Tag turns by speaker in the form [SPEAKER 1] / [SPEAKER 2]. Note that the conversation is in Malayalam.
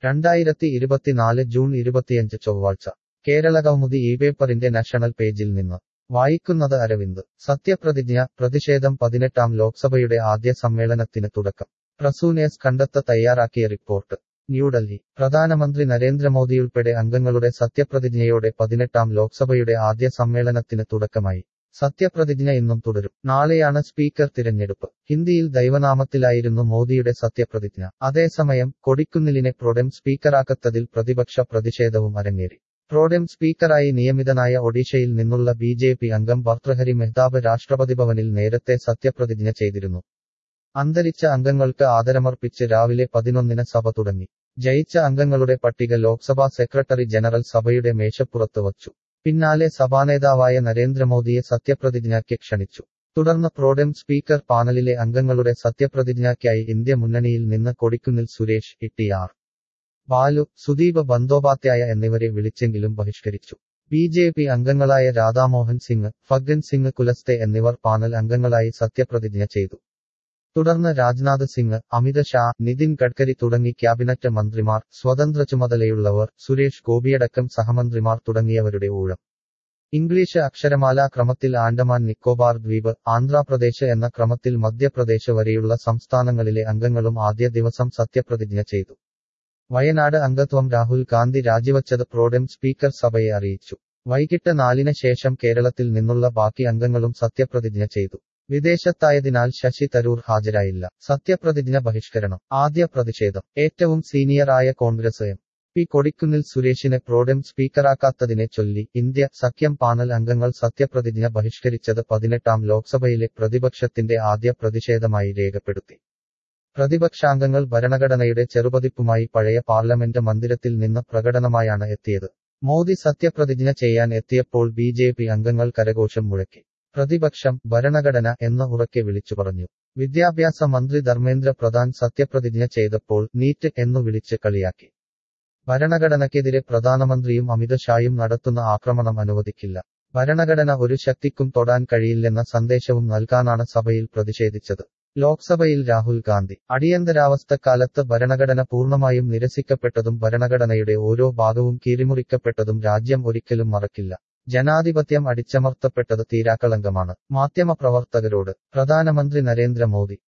[SPEAKER 1] രണ്ടായിരത്തി ഇരുപത്തിനാല് ജൂൺ ഇരുപത്തിയഞ്ച് ചൊവ്വാഴ്ച കേരള കൗമുദി ഈ പേപ്പറിന്റെ നാഷണൽ പേജിൽ നിന്ന് വായിക്കുന്നത് അരവിന്ദ് സത്യപ്രതിജ്ഞ പ്രതിഷേധം പതിനെട്ടാം ലോക്സഭയുടെ ആദ്യ സമ്മേളനത്തിന് തുടക്കം പ്രസൂനേസ് കണ്ടെത്ത തയ്യാറാക്കിയ റിപ്പോർട്ട് ന്യൂഡൽഹി പ്രധാനമന്ത്രി നരേന്ദ്രമോദിയുൾപ്പെടെ അംഗങ്ങളുടെ സത്യപ്രതിജ്ഞയോടെ പതിനെട്ടാം ലോക്സഭയുടെ ആദ്യ സമ്മേളനത്തിന് തുടക്കമായി സത്യപ്രതിജ്ഞ ഇന്നും തുടരും നാളെയാണ് സ്പീക്കർ തിരഞ്ഞെടുപ്പ് ഹിന്ദിയിൽ ദൈവനാമത്തിലായിരുന്നു മോദിയുടെ സത്യപ്രതിജ്ഞ അതേസമയം കൊടിക്കുന്നിലിനെ പ്രോഡം സ്പീക്കറാക്കത്തതിൽ പ്രതിപക്ഷ പ്രതിഷേധവും അരങ്ങേറി പ്രോഡം സ്പീക്കറായി നിയമിതനായ ഒഡീഷയിൽ നിന്നുള്ള ബി ജെ പി അംഗം ഭർത്തൃഹരി മെഹ്താബ് രാഷ്ട്രപതി ഭവനിൽ നേരത്തെ സത്യപ്രതിജ്ഞ ചെയ്തിരുന്നു അന്തരിച്ച അംഗങ്ങൾക്ക് ആദരമർപ്പിച്ച് രാവിലെ പതിനൊന്നിന് സഭ തുടങ്ങി ജയിച്ച അംഗങ്ങളുടെ പട്ടിക ലോക്സഭാ സെക്രട്ടറി ജനറൽ സഭയുടെ മേശപ്പുറത്ത് വച്ചു പിന്നാലെ സഭാനേതാവായ നരേന്ദ്രമോദിയെ സത്യപ്രതിജ്ഞയ്ക്ക് ക്ഷണിച്ചു തുടർന്ന് പ്രോഡം സ്പീക്കർ പാനലിലെ അംഗങ്ങളുടെ സത്യപ്രതിജ്ഞയ്ക്കായി ഇന്ത്യ മുന്നണിയിൽ നിന്ന് കൊടിക്കുന്നിൽ സുരേഷ് ഇ ആർ ബാലു സുദീപ് ബന്ദോപാധ്യായ എന്നിവരെ വിളിച്ചെങ്കിലും ബഹിഷ്കരിച്ചു ബി ജെ പി അംഗങ്ങളായ രാധാമോഹൻ സിംഗ് ഫഗ്ഗൻ സിംഗ് കുലസ്തെ എന്നിവർ പാനൽ അംഗങ്ങളായി സത്യപ്രതിജ്ഞ ചെയ്തു തുടർന്ന് രാജ്നാഥ് സിംഗ് അമിത് ഷാ നിതിൻ ഗഡ്കരി തുടങ്ങി ക്യാബിനറ്റ് മന്ത്രിമാർ സ്വതന്ത്ര ചുമതലയുള്ളവർ സുരേഷ് ഗോപിയടക്കം സഹമന്ത്രിമാർ തുടങ്ങിയവരുടെ ഊഴം ഇംഗ്ലീഷ് അക്ഷരമാല ക്രമത്തിൽ ആൻഡമാൻ നിക്കോബാർ ദ്വീപ് ആന്ധ്രാപ്രദേശ് എന്ന ക്രമത്തിൽ മധ്യപ്രദേശ് വരെയുള്ള സംസ്ഥാനങ്ങളിലെ അംഗങ്ങളും ആദ്യ ദിവസം സത്യപ്രതിജ്ഞ ചെയ്തു വയനാട് അംഗത്വം രാഹുൽ ഗാന്ധി രാജിവച്ചത് പ്രോഡം സ്പീക്കർ സഭയെ അറിയിച്ചു വൈകിട്ട് നാലിന് ശേഷം കേരളത്തിൽ നിന്നുള്ള ബാക്കി അംഗങ്ങളും സത്യപ്രതിജ്ഞ ചെയ്തു വിദേശത്തായതിനാൽ ശശി തരൂർ ഹാജരായില്ല സത്യപ്രതിജ്ഞ ബഹിഷ്കരണം ആദ്യ പ്രതിഷേധം ഏറ്റവും സീനിയറായ കോൺഗ്രസ് എം പി കൊടിക്കുന്നിൽ സുരേഷിനെ പ്രോഡം സ്പീക്കറാക്കാത്തതിനെ ചൊല്ലി ഇന്ത്യ സഖ്യം പാനൽ അംഗങ്ങൾ സത്യപ്രതിജ്ഞ ബഹിഷ്കരിച്ചത് പതിനെട്ടാം ലോക്സഭയിലെ പ്രതിപക്ഷത്തിന്റെ ആദ്യ പ്രതിഷേധമായി രേഖപ്പെടുത്തി പ്രതിപക്ഷാംഗങ്ങൾ ഭരണഘടനയുടെ ചെറുപതിപ്പുമായി പഴയ പാർലമെന്റ് മന്ദിരത്തിൽ നിന്ന് പ്രകടനമായാണ് എത്തിയത് മോദി സത്യപ്രതിജ്ഞ ചെയ്യാൻ എത്തിയപ്പോൾ ബി ജെ പി അംഗങ്ങൾ കരഘോഷം മുഴക്കി പ്രതിപക്ഷം ഭരണഘടന എന്ന് ഉറക്കെ വിളിച്ചു പറഞ്ഞു വിദ്യാഭ്യാസ മന്ത്രി ധർമ്മേന്ദ്ര പ്രധാൻ സത്യപ്രതിജ്ഞ ചെയ്തപ്പോൾ നീറ്റ് എന്നു വിളിച്ച് കളിയാക്കി ഭരണഘടനയ്ക്കെതിരെ പ്രധാനമന്ത്രിയും അമിത് ഷായും നടത്തുന്ന ആക്രമണം അനുവദിക്കില്ല ഭരണഘടന ഒരു ശക്തിക്കും തൊടാൻ കഴിയില്ലെന്ന സന്ദേശവും നൽകാനാണ് സഭയിൽ പ്രതിഷേധിച്ചത് ലോക്സഭയിൽ രാഹുൽ ഗാന്ധി അടിയന്തരാവസ്ഥക്കാലത്ത് ഭരണഘടന പൂർണ്ണമായും നിരസിക്കപ്പെട്ടതും ഭരണഘടനയുടെ ഓരോ ഭാഗവും കീറിമുറിക്കപ്പെട്ടതും രാജ്യം ഒരിക്കലും മറക്കില്ല ജനാധിപത്യം അടിച്ചമർത്തപ്പെട്ടത് തീരാക്കളങ്കമാണ് മാധ്യമപ്രവർത്തകരോട് പ്രധാനമന്ത്രി നരേന്ദ്രമോദി